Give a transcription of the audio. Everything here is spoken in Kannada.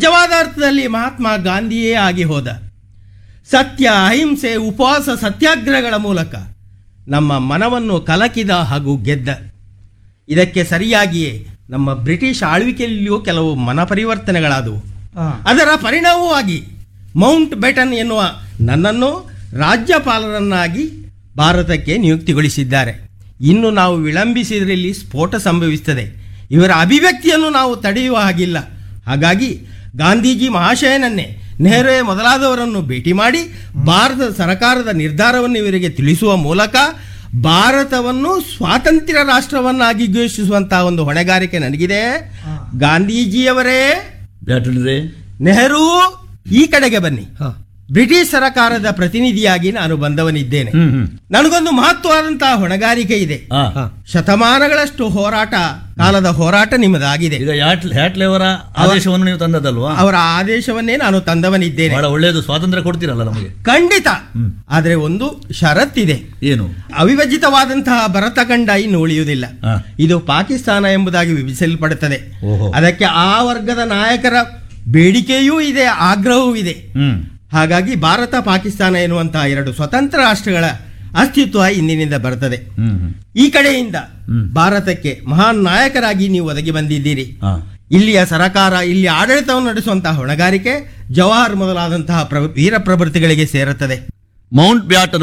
ನಿಜವಾದ ಅರ್ಥದಲ್ಲಿ ಮಹಾತ್ಮ ಗಾಂಧಿಯೇ ಆಗಿ ಹೋದ ಸತ್ಯ ಅಹಿಂಸೆ ಉಪವಾಸ ಸತ್ಯಾಗ್ರಹಗಳ ಮೂಲಕ ನಮ್ಮ ಮನವನ್ನು ಕಲಕಿದ ಹಾಗೂ ಗೆದ್ದ ಇದಕ್ಕೆ ಸರಿಯಾಗಿಯೇ ನಮ್ಮ ಬ್ರಿಟಿಷ್ ಆಳ್ವಿಕೆಯಲ್ಲಿಯೂ ಕೆಲವು ಮನ ಪರಿವರ್ತನೆಗಳಾದವು ಅದರ ಪರಿಣಾಮವಾಗಿ ಮೌಂಟ್ ಬೆಟನ್ ಎನ್ನುವ ನನ್ನನ್ನು ರಾಜ್ಯಪಾಲರನ್ನಾಗಿ ಭಾರತಕ್ಕೆ ನಿಯುಕ್ತಿಗೊಳಿಸಿದ್ದಾರೆ ಇನ್ನು ನಾವು ವಿಳಂಬಿಸಿದ್ರಲ್ಲಿ ಸ್ಫೋಟ ಸಂಭವಿಸುತ್ತದೆ ಇವರ ಅಭಿವ್ಯಕ್ತಿಯನ್ನು ನಾವು ತಡೆಯುವ ಹಾಗಿಲ್ಲ ಹಾಗಾಗಿ ಗಾಂಧೀಜಿ ಮಹಾಶಯನನ್ನೇ ನೆಹರು ಮೊದಲಾದವರನ್ನು ಭೇಟಿ ಮಾಡಿ ಭಾರತ ಸರ್ಕಾರದ ನಿರ್ಧಾರವನ್ನು ಇವರಿಗೆ ತಿಳಿಸುವ ಮೂಲಕ ಭಾರತವನ್ನು ಸ್ವಾತಂತ್ರ್ಯ ರಾಷ್ಟ್ರವನ್ನಾಗಿ ಘೋಷಿಸುವಂತಹ ಒಂದು ಹೊಣೆಗಾರಿಕೆ ನನಗಿದೆ ಗಾಂಧೀಜಿಯವರೇ ಬ್ಯಾಟನ್ರೆ ನೆಹರು ಈ ಕಡೆಗೆ ಬನ್ನಿ ಬ್ರಿಟಿಷ್ ಸರಕಾರದ ಪ್ರತಿನಿಧಿಯಾಗಿ ನಾನು ಬಂದವನಿದ್ದೇನೆ ಹ್ಮ್ ಹ್ಮ್ ನನಗೊಂದು ಮಹತ್ವವಾದಂತಹ ಹೊಣೆಗಾರಿಕೆ ಇದೆ ಆ, ಶತಮಾನಗಳಷ್ಟು ಹೋರಾಟ ಕಾಲದ ಹೋರಾಟ ನಿಮ್ಮದಾಗಿದೆ ಈಗ ಯಾಟ್ ಹ್ಯಾಟ್ಲೆಯವರ ಆದೇಶವನ್ನು ನೀವು ತಂದದಲ್ವಾ ಅವರ ಆದೇಶವನ್ನೇ ನಾನು ತಂದವನಿದ್ದೇನೆ ಬಹಳ ಒಳ್ಳೆಯದು ಸ್ವಾತಂತ್ರ್ಯ ಕೊಡ್ತೀರಲ್ಲ ನಮಗೆ ಖಂಡಿತ ಆದ್ರೆ ಒಂದು ಷರತ್ತಿದೆ ಏನು ಅವಿಭಜಿತವಾದಂತಹ ಭರತಖಂಡ ಇನ್ನು ಉಳಿಯುವುದಿಲ್ಲ ಆ. ಇದು ಪಾಕಿಸ್ತಾನ ಎಂಬುದಾಗಿ ವಿಭಜಿಸಲ್ಪಡುತ್ತದೆ ಓಹೋ. ಅದಕ್ಕೆ ಆ ವರ್ಗದ ನಾಯಕರ ಬೇಡಿಕೆಯೂ ಇದೆ ಆಗ್ರಹವೂ ಇದೆ ಹ್ಮ್ ಹಾಗಾಗಿ ಭಾರತ ಪಾಕಿಸ್ತಾನ ಎನ್ನುವಂತಹ ಎರಡು ಸ್ವತಂತ್ರ ರಾಷ್ಟ್ರಗಳ ಅಸ್ತಿತ್ವ ಇಂದಿನಿಂದ ಬರ್ತದೆ ಹ್ಮ್ ಹ್ಮ್ ಈ ಕಡೆಯಿಂದ ಭಾರತಕ್ಕೆ ಮಹಾನ್ ನಾಯಕರಾಗಿ ನೀವು ಒದಗಿ ಬಂದಿದ್ದೀರಿ ಆ, ಇಲ್ಲಿಯ ಸರಕಾರ ಇಲ್ಲಿ ಆಡಳಿತವನ್ನು ನಡೆಸುವಂತಹ ಹೊಣೆಗಾರಿಕೆ ಜವಾಹರ್ ಮೊದಲಾದಂತಹ ಪ್ರ ವೀರ ಪ್ರವೃತ್ತಿಗಳಿಗೆ ಸೇರುತ್ತದೆ ಮೌಂಟ್ ಬ್ಯಾಟನ್